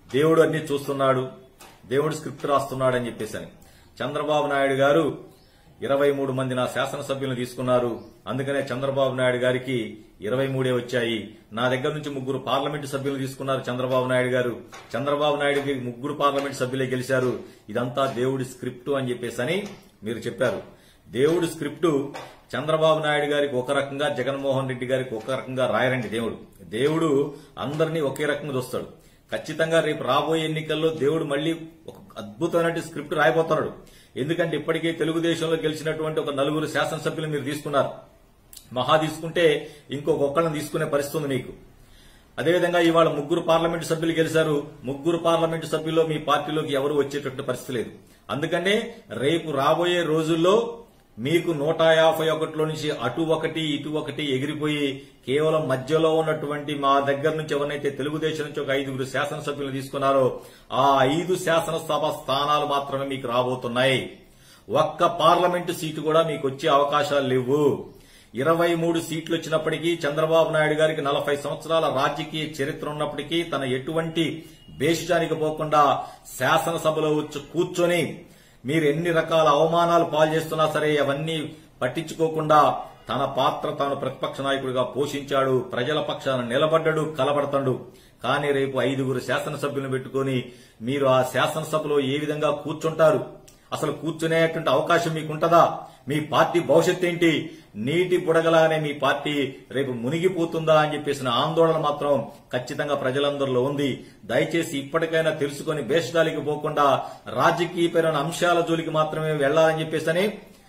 దేవుడు అన్ని చూస్తున్నాడు దేవుడు స్క్రిప్ట్ రాస్తున్నాడు అని చెప్పేసి చంద్రబాబు నాయుడు గారు ఇరవై మూడు మంది నా శాసనసభ్యులను తీసుకున్నారు అందుకనే చంద్రబాబు నాయుడు గారికి ఇరవై మూడే వచ్చాయి నా దగ్గర నుంచి ముగ్గురు పార్లమెంటు సభ్యులు తీసుకున్నారు చంద్రబాబు నాయుడు గారు చంద్రబాబు నాయుడుకి ముగ్గురు పార్లమెంటు సభ్యులే గెలిచారు ఇదంతా దేవుడి స్క్రిప్ట్ అని చెప్పేసి మీరు చెప్పారు దేవుడి స్క్రిప్ట్ చంద్రబాబు నాయుడు గారికి ఒక రకంగా జగన్మోహన్ రెడ్డి గారికి ఒక రకంగా రాయరండి దేవుడు దేవుడు అందరినీ ఒకే రకంగా చూస్తాడు ఖచ్చితంగా రేపు రాబోయే ఎన్నికల్లో దేవుడు మళ్ళీ ఒక అద్భుతమైన స్క్రిప్ట్ రాయబోతున్నాడు ఎందుకంటే ఇప్పటికే తెలుగుదేశంలో గెలిచినటువంటి ఒక నలుగురు శాసనసభ్యులు మీరు తీసుకున్నారు మహా తీసుకుంటే ఇంకొక ఒక్కళ్ళని తీసుకునే పరిస్థితి ఉంది మీకు అదేవిధంగా ఇవాళ ముగ్గురు పార్లమెంటు సభ్యులు గెలిచారు ముగ్గురు పార్లమెంటు సభ్యుల్లో మీ పార్టీలోకి ఎవరు వచ్చేటటువంటి పరిస్థితి లేదు అందుకనే రేపు రాబోయే రోజుల్లో మీకు నూట యాభై ఒకటిలో నుంచి అటు ఒకటి ఇటు ఒకటి ఎగిరిపోయి కేవలం మధ్యలో ఉన్నటువంటి మా దగ్గర నుంచి ఎవరినైతే తెలుగుదేశం నుంచి ఒక ఐదుగురు శాసనసభ్యులు తీసుకున్నారో ఆ ఐదు శాసనసభ స్థానాలు మాత్రమే మీకు రాబోతున్నాయి ఒక్క పార్లమెంటు సీటు కూడా మీకు వచ్చే అవకాశాలు లేవు ఇరవై మూడు సీట్లు వచ్చినప్పటికీ చంద్రబాబు నాయుడు గారికి నలభై సంవత్సరాల రాజకీయ చరిత్ర ఉన్నప్పటికీ తన ఎటువంటి బేషిజానికి పోకుండా శాసనసభలో వచ్చి కూర్చొని మీరు ఎన్ని రకాల అవమానాలు పాలు చేస్తున్నా సరే అవన్నీ పట్టించుకోకుండా తన పాత్ర తాను ప్రతిపక్ష నాయకుడిగా పోషించాడు ప్రజల పక్షాన నిలబడ్డాడు కలబడతాడు కానీ రేపు ఐదుగురు శాసనసభ్యులను పెట్టుకొని మీరు ఆ శాసనసభలో ఏ విధంగా కూర్చుంటారు అసలు కూర్చునేటువంటి అవకాశం మీకుంటదా మీ పార్టీ భవిష్యత్ ఏంటి నీటి బుడగలానే మీ పార్టీ రేపు మునిగిపోతుందా అని చెప్పేసిన ఆందోళన మాత్రం ఖచ్చితంగా ప్రజలందరిలో ఉంది దయచేసి ఇప్పటికైనా తెలుసుకొని భేషజాలికి పోకుండా రాజకీయపరమైన అంశాల జోలికి మాత్రమే వెళ్లాలని చెప్పేసి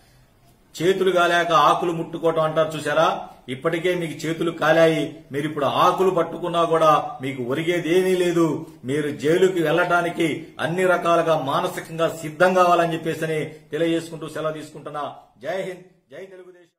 చేతులు కాలేక ఆకులు ముట్టుకోవటం అంటారు చూసారా ఇప్పటికే మీకు చేతులు కాలాయి మీరు ఇప్పుడు ఆకులు పట్టుకున్నా కూడా మీకు ఒరిగేదేమీ లేదు మీరు జైలుకి వెళ్లడానికి అన్ని రకాలుగా మానసికంగా సిద్ధం కావాలని చెప్పేసి తెలియజేసుకుంటూ సెలవు తీసుకుంటున్నా జై హింద్ జై తెలుగుదేశం